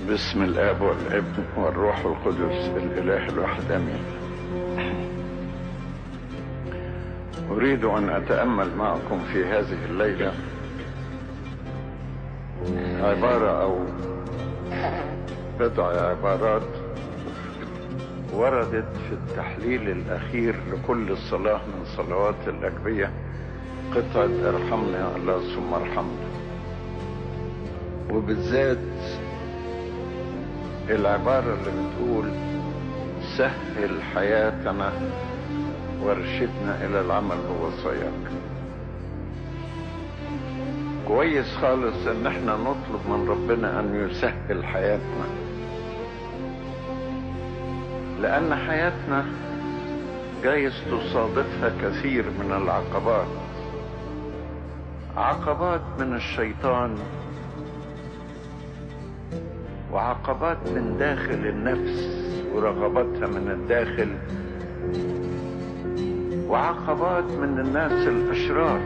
باسم الاب والابن والروح القدس الاله الواحد امين اريد ان اتامل معكم في هذه الليله عباره او بضع عبارات وردت في التحليل الاخير لكل صلاه من صلوات الاجبيه قطعه ارحمنا يا الله ثم ارحمنا وبالذات العبارة اللي بتقول سهل حياتنا وارشدنا إلى العمل بوصاياك كويس خالص ان احنا نطلب من ربنا ان يسهل حياتنا لان حياتنا جايز تصادفها كثير من العقبات عقبات من الشيطان وعقبات من داخل النفس ورغباتها من الداخل وعقبات من الناس الاشرار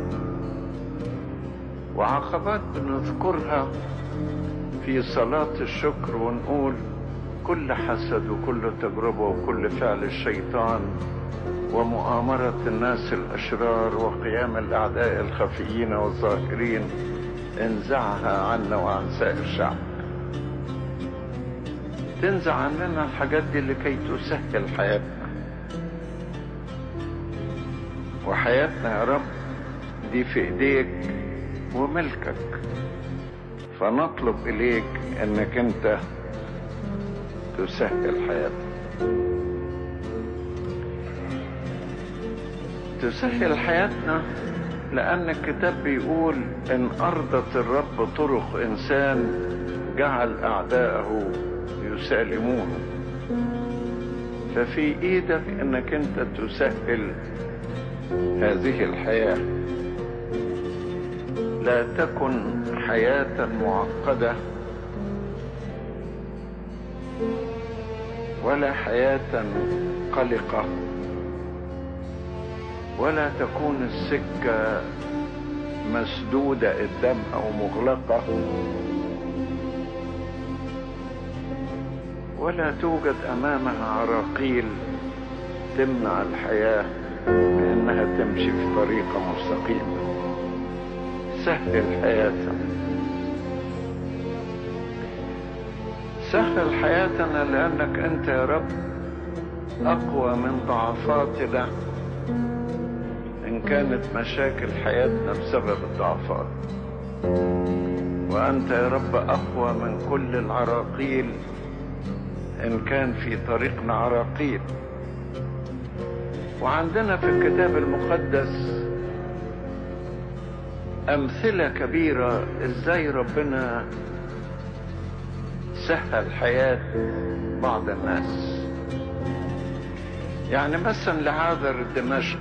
وعقبات بنذكرها في صلاة الشكر ونقول كل حسد وكل تجربة وكل فعل الشيطان ومؤامرة الناس الأشرار وقيام الأعداء الخفيين والظاهرين انزعها عنا وعن سائر الشعب تنزع عننا الحاجات دي لكي تسهل حياتنا وحياتنا يا رب دي في ايديك وملكك فنطلب اليك انك انت تسهل حياتنا تسهل حياتنا لان الكتاب بيقول ان ارضت الرب طرق انسان جعل اعداءه يسالمونه ففي ايدك انك انت تسهل هذه الحياه لا تكن حياه معقده ولا حياه قلقه ولا تكون السكه مسدوده قدام او مغلقه ولا توجد امامها عراقيل تمنع الحياه بانها تمشي في طريقه مستقيمه سهل حياتنا سهل حياتنا لانك انت يا رب اقوى من ضعفاتنا ان كانت مشاكل حياتنا بسبب الضعفات وانت يا رب اقوى من كل العراقيل ان كان في طريقنا عراقيل وعندنا في الكتاب المقدس امثله كبيره ازاي ربنا سهل حياه بعض الناس يعني مثلا لعاذر دمشق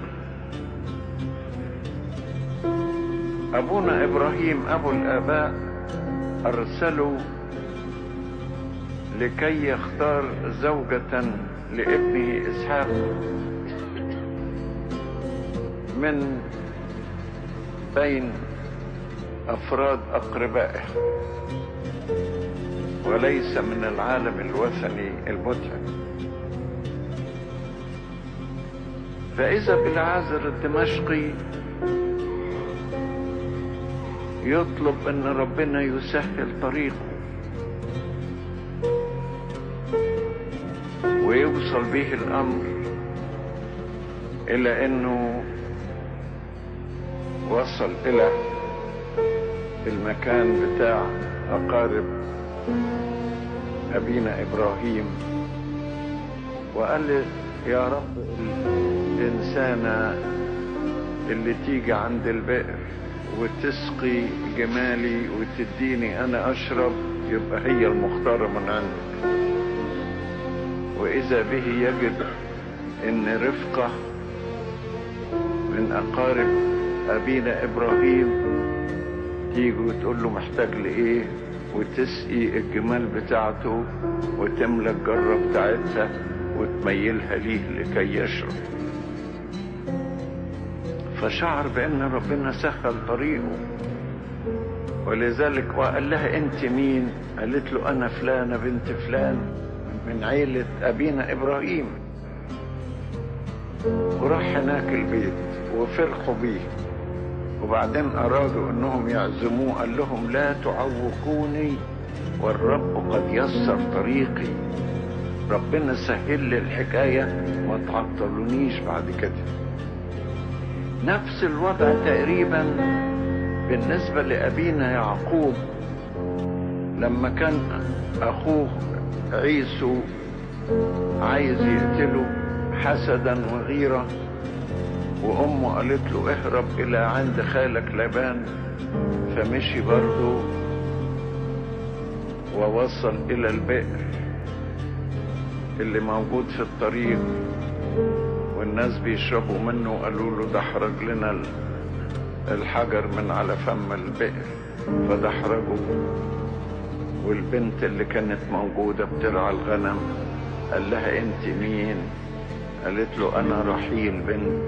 ابونا ابراهيم ابو الاباء ارسلوا لكي يختار زوجة لابنه إسحاق من بين أفراد أقربائه وليس من العالم الوثني المتعب فإذا بالعازر الدمشقي يطلب أن ربنا يسهل طريقه ويوصل به الامر الى انه وصل الى المكان بتاع اقارب ابينا ابراهيم وقال يا رب الانسانه اللي تيجي عند البئر وتسقي جمالي وتديني انا اشرب يبقى هي المختاره من عندك واذا به يجد ان رفقه من اقارب ابينا ابراهيم تيجي وتقول له محتاج لايه وتسقي الجمال بتاعته وتملى الجره بتاعتها وتميلها ليه لكي يشرب فشعر بان ربنا سهل طريقه ولذلك وقال لها انت مين قالت له انا فلانة بنت فلان من عيلة ابينا ابراهيم وراح هناك البيت وفرحوا بيه وبعدين ارادوا انهم يعزموه قال لهم لا تعوقوني والرب قد يسر طريقي ربنا سهل لي الحكاية ما تعطلونيش بعد كده نفس الوضع تقريبا بالنسبة لأبينا يعقوب لما كان أخوه عيسو عايز يقتله حسدا وغيرة وأمه قالت له اهرب إلى عند خالك لبان فمشي برضه ووصل إلى البئر اللي موجود في الطريق والناس بيشربوا منه وقالوا له دحرج لنا الحجر من على فم البئر فدحرجوا والبنت اللي كانت موجودة بترعى الغنم قال لها انت مين قالت له انا رحيل بنت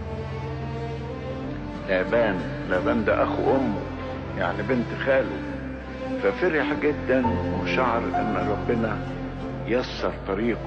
لابان لابان ده اخو امه يعني بنت خاله ففرح جدا وشعر ان ربنا يسر طريقه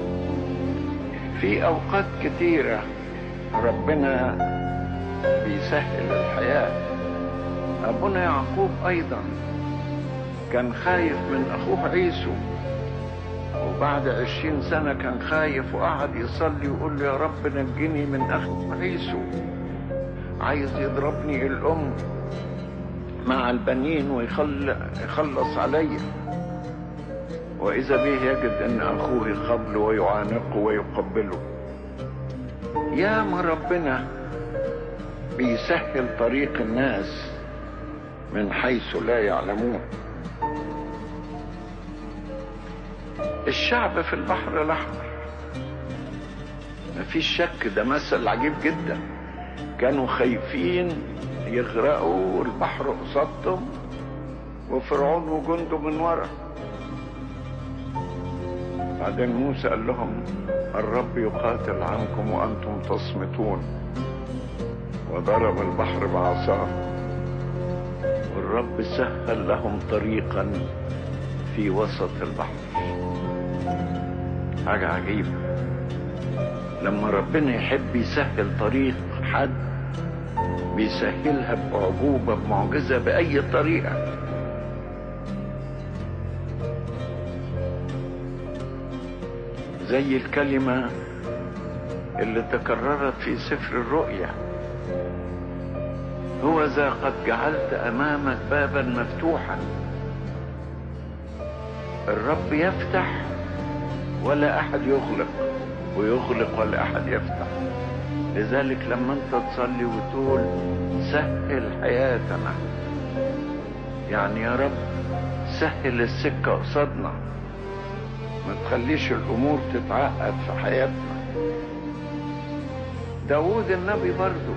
في اوقات كتيرة ربنا بيسهل الحياة ابونا يعقوب ايضا كان خايف من اخوه عيسو وبعد عشرين سنة كان خايف وقعد يصلي ويقول له يا رب نجني من اخو عيسو عايز يضربني الام مع البنين ويخلص عليا وإذا به يجد أن أخوه يقبله ويعانقه ويقبله يا ما ربنا بيسهل طريق الناس من حيث لا يعلمون الشعب في البحر الأحمر مفيش شك ده مثل عجيب جدا كانوا خايفين يغرقوا البحر قصادهم وفرعون وجنده من ورا بعدين موسى قال لهم الرب يقاتل عنكم وانتم تصمتون وضرب البحر بعصاه والرب سهل لهم طريقا في وسط البحر حاجة عجيبة لما ربنا يحب يسهل طريق حد بيسهلها بأعجوبة بمعجزة بأي طريقة زي الكلمة اللي تكررت في سفر الرؤيا هو ذا قد جعلت أمامك بابا مفتوحا الرب يفتح ولا أحد يغلق ويغلق ولا أحد يفتح لذلك لما انت تصلي وتقول سهل حياتنا يعني يا رب سهل السكة قصادنا ما تخليش الامور تتعقد في حياتنا داود النبي برضو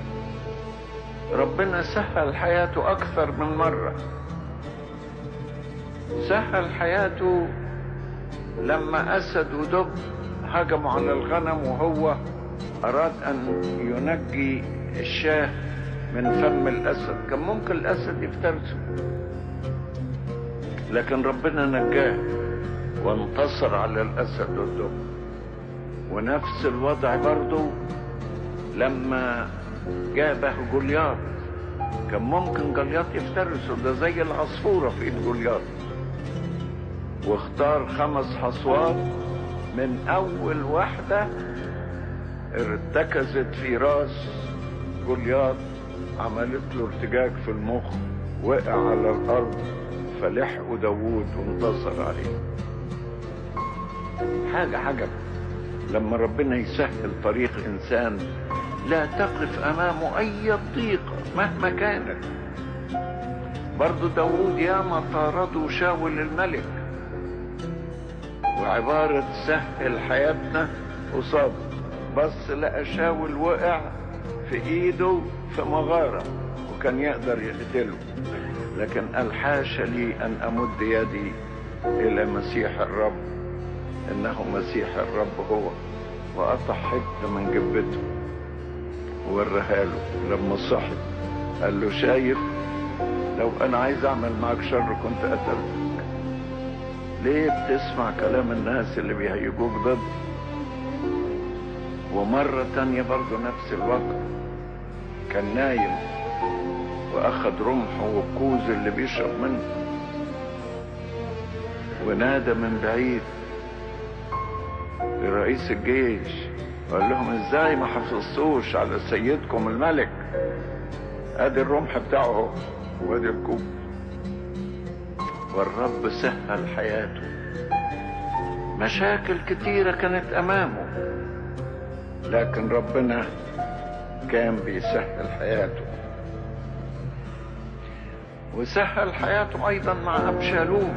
ربنا سهل حياته اكثر من مرة سهل حياته لما اسد ودب هجموا على الغنم وهو اراد ان ينجي الشاه من فم الاسد كان ممكن الاسد يفترسه لكن ربنا نجاه وانتصر على الاسد والدب ونفس الوضع برضو لما جابه جولياط كان ممكن جولياط يفترسه ده زي العصفوره في ايد جولياط واختار خمس حصوات من اول واحده ارتكزت في راس جولياط عملت له ارتجاج في المخ وقع على الارض فلحقوا داوود وانتصر عليه حاجة عجب لما ربنا يسهل طريق إنسان لا تقف أمامه أي ضيقة مهما كانت برضو داود ياما طاردوا شاول الملك وعبارة سهل حياتنا قصاد بس لقى شاول وقع في ايده في مغارة وكان يقدر يقتله لكن قال حاشا لي ان امد يدي الى مسيح الرب انه مسيح الرب هو وقطع حته من جبته ووريها له لما صحي قال له شايف لو انا عايز اعمل معاك شر كنت قتلتك ليه بتسمع كلام الناس اللي بيهيجوك ضد ومرة تانية برضو نفس الوقت كان نايم واخد رمحه والكوز اللي بيشرب منه ونادى من بعيد لرئيس الجيش وقال لهم ازاي ما حافظتوش على سيدكم الملك ادي الرمح بتاعه اهو وادي الكوب والرب سهل حياته مشاكل كتيرة كانت امامه لكن ربنا كان بيسهل حياته وسهل حياته ايضا مع ابشالوم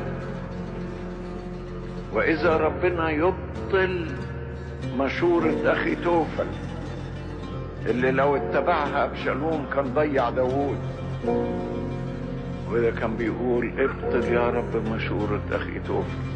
واذا ربنا يبطل مشورة اخي توفل اللي لو اتبعها ابشالوم كان ضيع داوود وده كان بيقول ابطل يا رب مشورة اخي توفل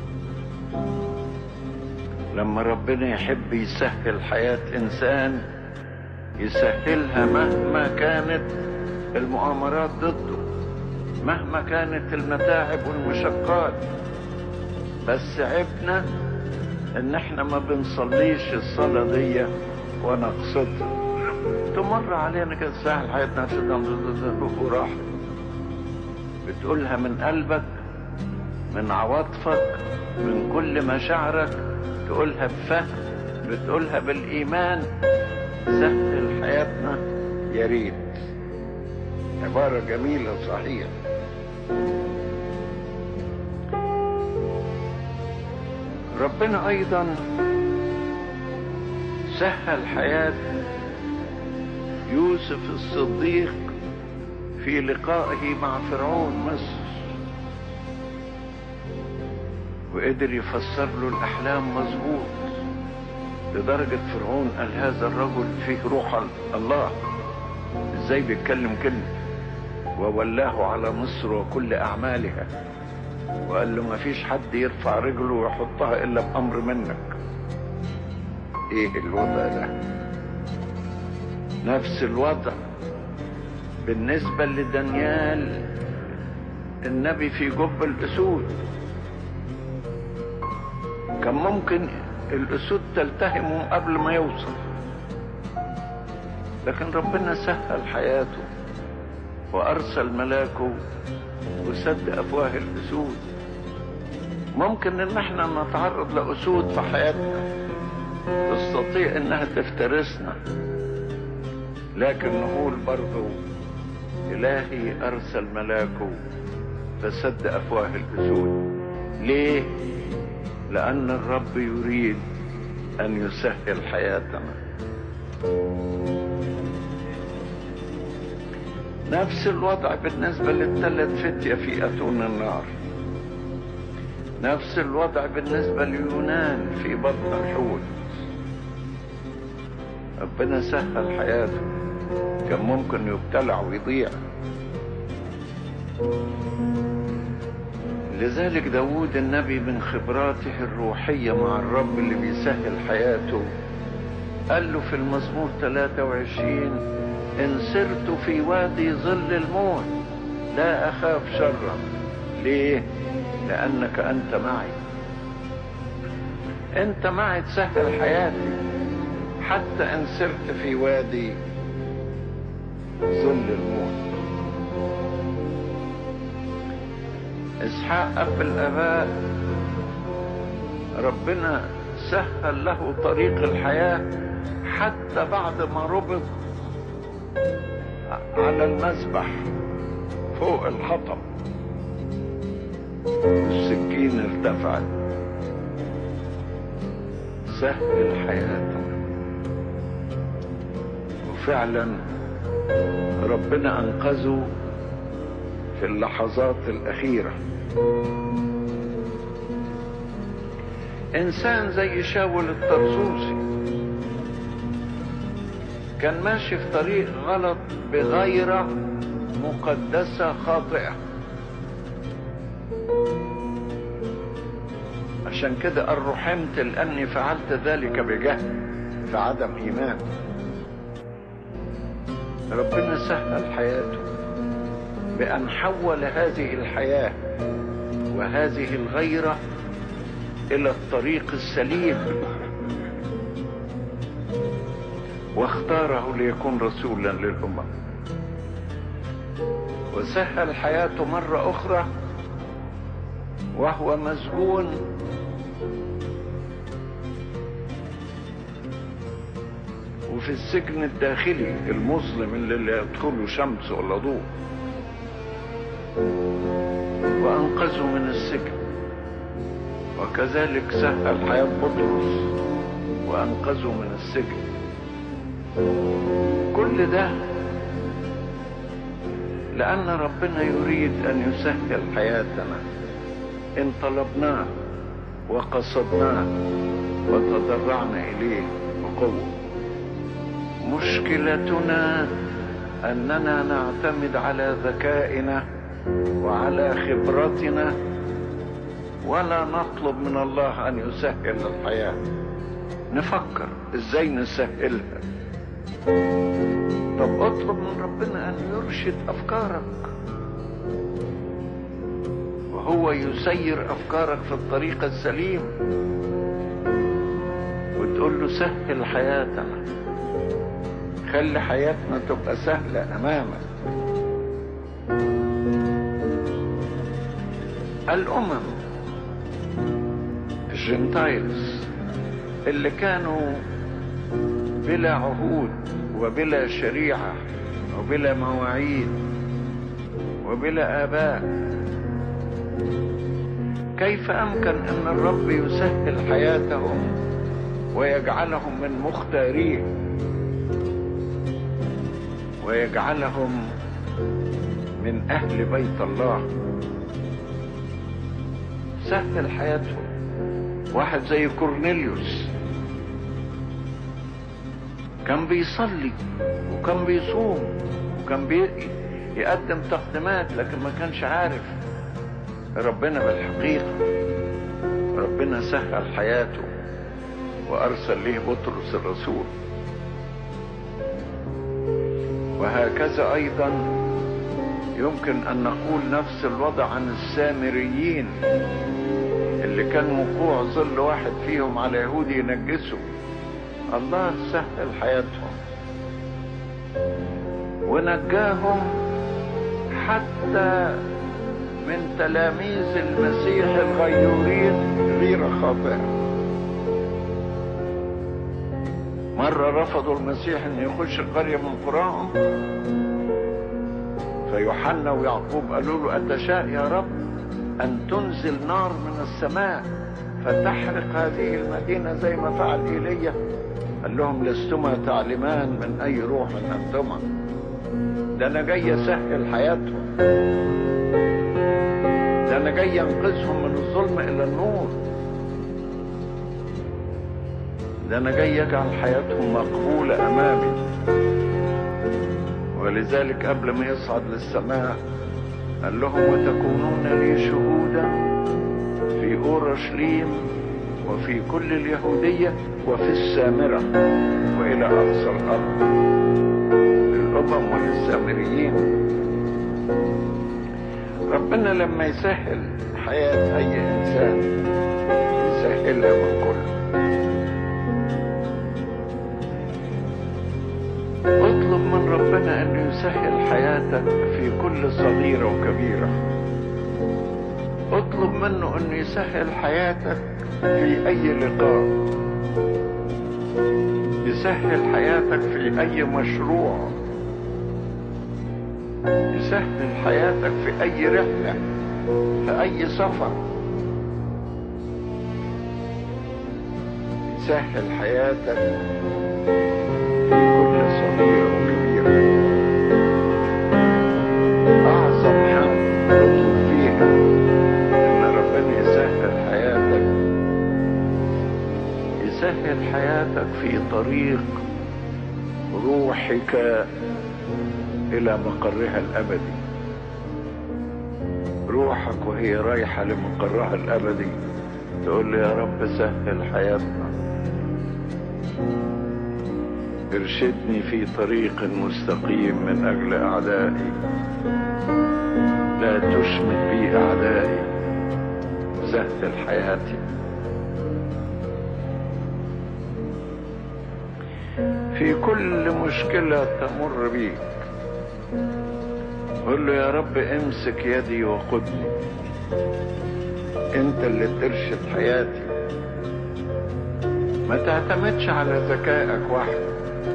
لما ربنا يحب يسهل حياة انسان يسهلها مهما كانت المؤامرات ضده مهما كانت المتاعب والمشقات بس عيبنا ان احنا ما بنصليش الصلاة دي ونقصدها تمر علينا كده سهل حياتنا وراحت بتقولها من قلبك من عواطفك من كل مشاعرك تقولها بفهم بتقولها بالايمان سهل حياتنا يا ريت عبارة جميلة صحيح ربنا ايضا سهل حياة يوسف الصديق في لقائه مع فرعون مصر وقدر يفسر له الاحلام مظبوط لدرجة فرعون قال هذا الرجل فيه روح الله ازاي بيتكلم كلمة وولاه على مصر وكل اعمالها وقال له ما فيش حد يرفع رجله ويحطها الا بامر منك ايه الوضع ده نفس الوضع بالنسبة لدانيال النبي في جب الاسود كان ممكن الاسود تلتهمه قبل ما يوصل لكن ربنا سهل حياته وارسل ملاكه وسد افواه الاسود ممكن ان احنا نتعرض لاسود في حياتنا تستطيع انها تفترسنا لكن نقول برضو الهي ارسل ملاكه فسد افواه الاسود ليه لان الرب يريد ان يسهل حياتنا نفس الوضع بالنسبة للثلاث فتية في أتون النار نفس الوضع بالنسبة ليونان في بطن الحوت ربنا سهل حياته كان ممكن يبتلع ويضيع لذلك داود النبي من خبراته الروحية مع الرب اللي بيسهل حياته قال له في المزمور 23 إن سرت في وادي ظل الموت لا أخاف شرا ليه؟ لأنك أنت معي أنت معي تسهل حياتي حتى إن سرت في وادي ظل الموت إسحاق أب الآباء ربنا سهل له طريق الحياة حتى بعد ما ربط على المذبح فوق الحطب السكين ارتفعت سهل حياته وفعلا ربنا انقذه في اللحظات الاخيره انسان زي شاول الطرسوسي كان ماشي في طريق غلط بغيرة مقدسة خاطئة عشان كده قال رحمت لأني فعلت ذلك بجهل في عدم إيمان ربنا سهل حياته بأن حول هذه الحياة وهذه الغيرة إلى الطريق السليم واختاره ليكون رسولا للأمم وسهل حياته مرة أخرى وهو مسجون وفي السجن الداخلي المظلم اللي لا يدخله شمس ولا ضوء وأنقذه من السجن وكذلك سهل حياة بطرس وأنقذه من السجن كل ده لأن ربنا يريد أن يسهل حياتنا إن طلبناه وقصدناه وتضرعنا إليه بقوة مشكلتنا أننا نعتمد على ذكائنا وعلى خبرتنا ولا نطلب من الله أن يسهل الحياة نفكر إزاي نسهلها طب اطلب من ربنا أن يرشد أفكارك وهو يسير أفكارك في الطريق السليم وتقول له سهل حياتنا خلي حياتنا تبقى سهلة أمامك الأمم الجنتايلز اللي كانوا بلا عهود وبلا شريعة وبلا مواعيد وبلا آباء كيف أمكن أن الرب يسهل حياتهم ويجعلهم من مختاريه ويجعلهم من أهل بيت الله سهل حياتهم واحد زي كورنيليوس كان بيصلي وكان بيصوم وكان بيقدم تقديمات لكن ما كانش عارف ربنا بالحقيقة ربنا سهل حياته وأرسل ليه بطرس الرسول وهكذا أيضا يمكن أن نقول نفس الوضع عن السامريين اللي كان وقوع ظل واحد فيهم على يهودي ينجسه الله سهل حياتهم ونجاهم حتى من تلاميذ المسيح الغيورين غير خاطئة مرة رفضوا المسيح ان يخش القرية من قراهم فيوحنا ويعقوب قالوا له أتشاء يا رب أن تنزل نار من السماء فتحرق هذه المدينة زي ما فعل إيليا قال لهم لستما تعلمان من أي روح أنتما ده أنا جاي أسهل حياتهم ده أنا جاي أنقذهم من الظلم إلى النور ده أنا جاي أجعل حياتهم مقبولة أمامي ولذلك قبل ما يصعد للسماء قال لهم وتكونون لي شهودا في اورشليم وفي كل اليهودية وفي السامرة وإلى أقصى الأرض للأمم وللسامريين ربنا لما يسهل حياة أي إنسان يسهلها من كله اطلب من ربنا أن يسهل حياتك في كل صغيرة وكبيرة اطلب منه أن يسهل حياتك في أي لقاء يسهل حياتك في أي مشروع يسهل حياتك في أي رحلة في أي سفر يسهل حياتك في كل صغيرة وكبيرة أعظم حمد تطلب فيها إن ربنا يسهل حياتك يسهل حياتك في طريق روحك إلى مقرها الأبدي روحك وهي رايحة لمقرها الأبدي تقول لي يا رب سهل حياتنا ارشدني في طريق مستقيم من أجل أعدائي لا تشمت بي أعدائي سهل حياتي في كل مشكلة تمر بيك قل له يا رب امسك يدي وقدني انت اللي ترشد حياتي ما تعتمدش على ذكائك وحدك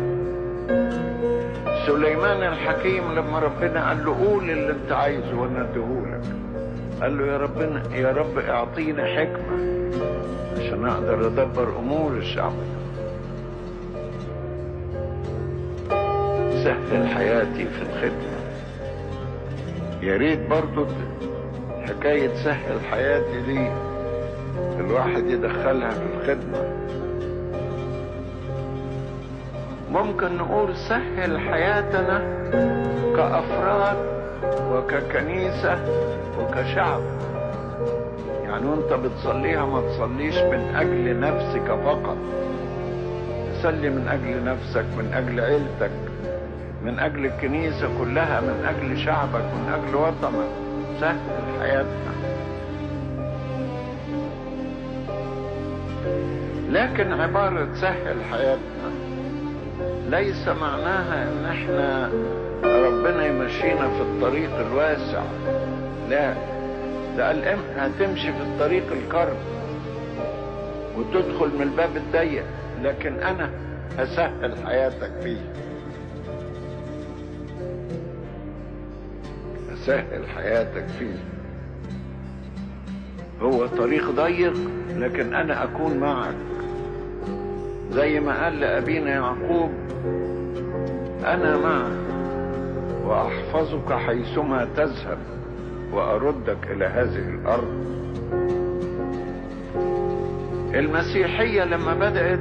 سليمان الحكيم لما ربنا قال له قول اللي انت عايزه وانا اديهولك قال له يا ربنا يا رب اعطيني حكمة عشان اقدر ادبر امور الشعب سهل حياتي في الخدمة يا ريت برضو حكاية سهل حياتي دي الواحد يدخلها في الخدمة ممكن نقول سهل حياتنا كأفراد وككنيسة وكشعب يعني وانت بتصليها ما تصليش من اجل نفسك فقط صلي من اجل نفسك من اجل عيلتك من اجل الكنيسة كلها من اجل شعبك من اجل وطنك سهل حياتنا لكن عبارة سهل حياتنا ليس معناها ان احنا ربنا يمشينا في الطريق الواسع لا ده قال هتمشي في الطريق الكرب وتدخل من الباب الضيق لكن انا هسهل حياتك فيه هسهل حياتك فيه هو طريق ضيق لكن انا اكون معك زي ما قال لابينا يعقوب انا معك واحفظك حيثما تذهب واردك الى هذه الارض المسيحيه لما بدات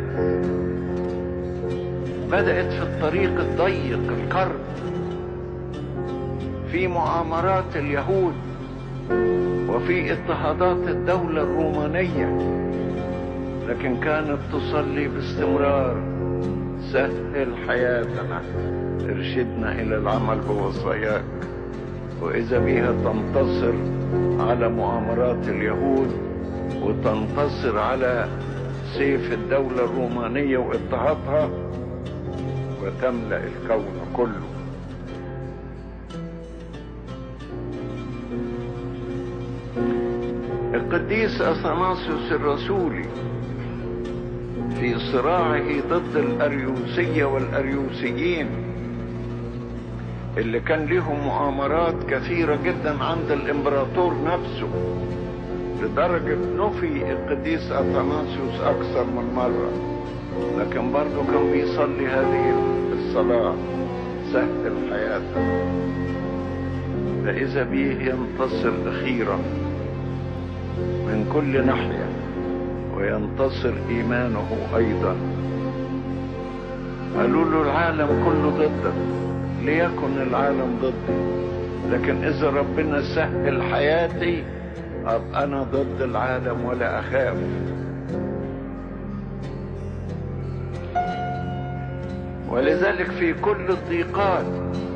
بدات في الطريق الضيق الكرب في مؤامرات اليهود وفي اضطهادات الدوله الرومانيه لكن كانت تصلي باستمرار سهل حياتنا ارشدنا الى العمل بوصاياك واذا بها تنتصر على مؤامرات اليهود وتنتصر على سيف الدولة الرومانية واضطهادها وتملأ الكون كله القديس أثناسيوس الرسولي في صراعه ضد الأريوسية والأريوسيين اللي كان لهم مؤامرات كثيرة جدا عند الإمبراطور نفسه لدرجة نفي القديس أثناسيوس أكثر من مرة لكن برضه كان بيصلي هذه الصلاة سهل حياته فإذا به ينتصر أخيرا من كل ناحية وينتصر إيمانه أيضا قالوا له العالم كله ضدك ليكن العالم ضدي لكن إذا ربنا سهل حياتي أبقى أنا ضد العالم ولا أخاف ولذلك في كل الضيقات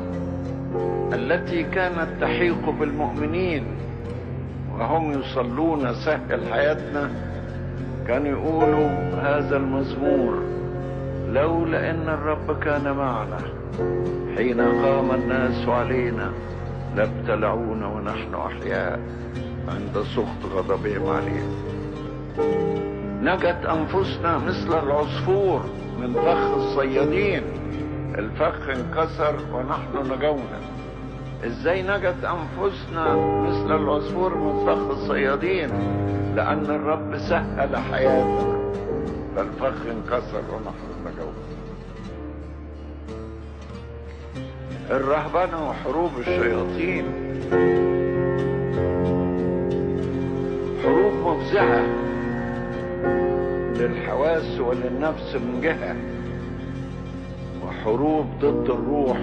التي كانت تحيق بالمؤمنين وهم يصلون سهل حياتنا كانوا يقولوا هذا المزمور لولا ان الرب كان معنا حين قام الناس علينا لابتلعونا ونحن احياء عند سخط غضبهم علينا نجت انفسنا مثل العصفور من فخ الصيادين الفخ انكسر ونحن نجونا ازاي نجت انفسنا مثل العصفور من فخ الصيادين لان الرب سهل حياتنا فالفخ انكسر ونحن نجونا الرهبنة وحروب الشياطين حروب مفزعة للحواس وللنفس من جهة وحروب ضد الروح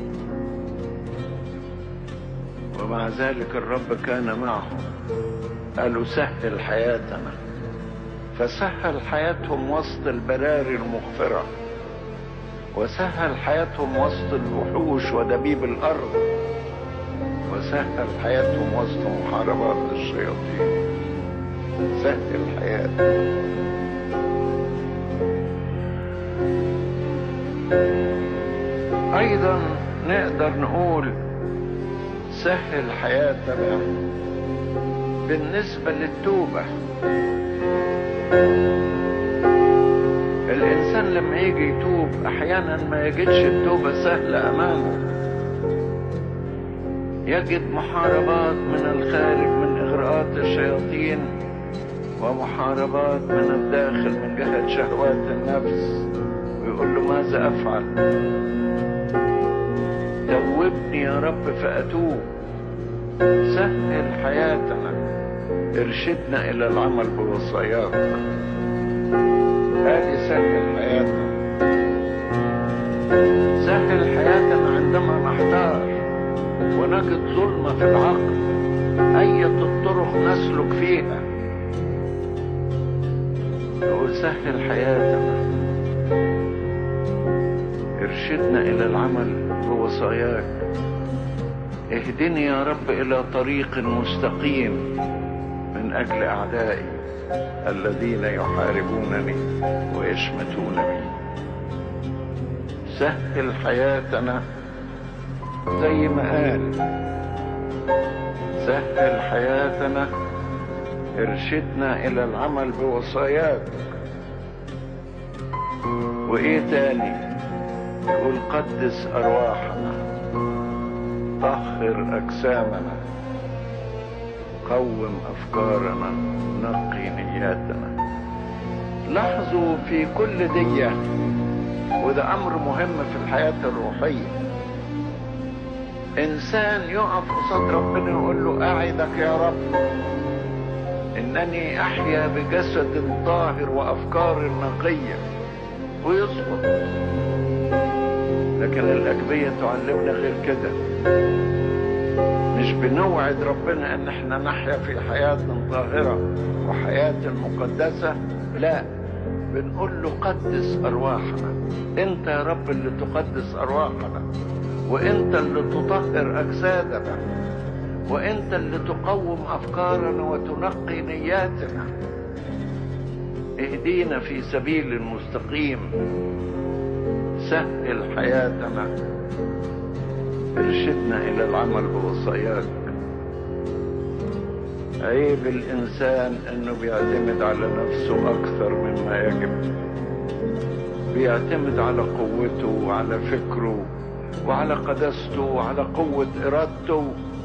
ومع ذلك الرب كان معهم قالوا سهل حياتنا فسهل حياتهم وسط البراري المغفرة وسهل حياتهم وسط الوحوش ودبيب الأرض وسهل حياتهم وسط محاربات الشياطين سهل حياتهم ايضا نقدر نقول سهل حياتنا بالنسبة للتوبة الانسان لما يجي يتوب احيانا ما يجدش التوبة سهلة امامه يجد محاربات من الخارج من اغراءات الشياطين ومحاربات من الداخل من جهة شهوات النفس ويقول له ماذا افعل توبني يا رب فاتوب سهل حياتنا ارشدنا الى العمل بوصاياك هذه سهل حياتنا سهل حياتنا عندما نحتار ونجد ظلمة في العقل أية الطرق نسلك فيها نقول سهل حياتنا ارشدنا إلى العمل بوصاياك اهدني يا رب إلى طريق مستقيم من أجل أعدائي الذين يحاربونني ويشمتون بي سهل حياتنا زي ما قال سهل حياتنا ارشدنا الى العمل بوصاياك وايه تاني يقول قدس ارواحنا طهر اجسامنا قوم افكارنا نقي نياتنا لاحظوا في كل دية وده امر مهم في الحياة الروحية انسان يقف قصاد ربنا يقول له اعدك يا رب انني احيا بجسد طاهر وافكار نقية ويسقط لكن الاجبية تعلمنا غير كده مش بنوعد ربنا ان احنا نحيا في حياة طاهرة وحياة مقدسة لا بنقول له قدس ارواحنا انت يا رب اللي تقدس ارواحنا وانت اللي تطهر اجسادنا وانت اللي تقوم افكارنا وتنقي نياتنا اهدينا في سبيل المستقيم سهل حياتنا ارشدنا الى العمل بوصاياك عيب الانسان انه بيعتمد على نفسه اكثر مما يجب بيعتمد على قوته وعلى فكره وعلى قدسته وعلى قوة ارادته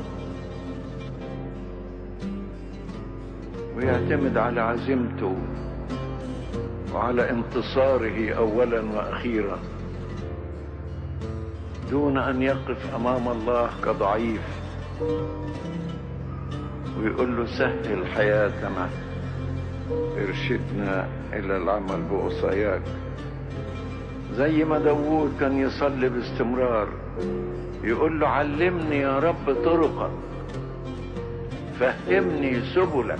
ويعتمد على عزيمته وعلى انتصاره اولا واخيرا دون ان يقف امام الله كضعيف ويقول له سهل حياتنا ارشدنا الى العمل بوصاياك زي ما داوود كان يصلي باستمرار يقول له علمني يا رب طرقك فهمني سبلك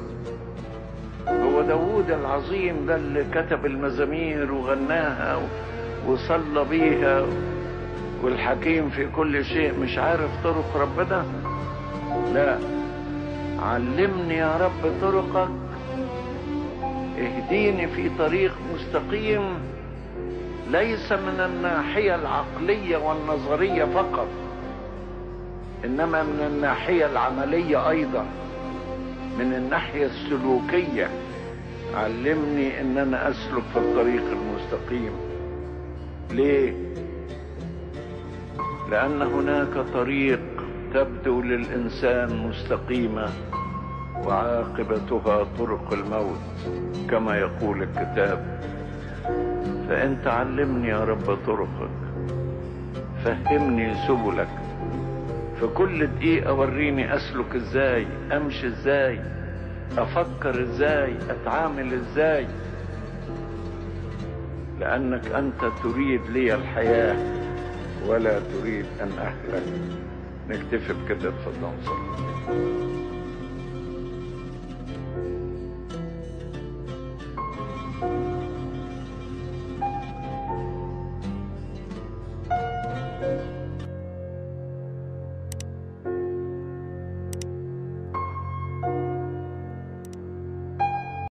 هو داوود العظيم ده اللي كتب المزامير وغناها وصلى بيها والحكيم في كل شيء مش عارف طرق ربنا لا علمني يا رب طرقك اهديني في طريق مستقيم ليس من الناحية العقلية والنظرية فقط انما من الناحية العملية ايضا من الناحية السلوكية علمني ان انا اسلك في الطريق المستقيم ليه لان هناك طريق تبدو للانسان مستقيمه وعاقبتها طرق الموت كما يقول الكتاب فانت علمني يا رب طرقك فهمني سبلك في كل دقيقه وريني اسلك ازاي امشي ازاي افكر ازاي اتعامل ازاي لانك انت تريد لي الحياه ولا تريد ان اهلك نكتفي بكده اتفضل صلي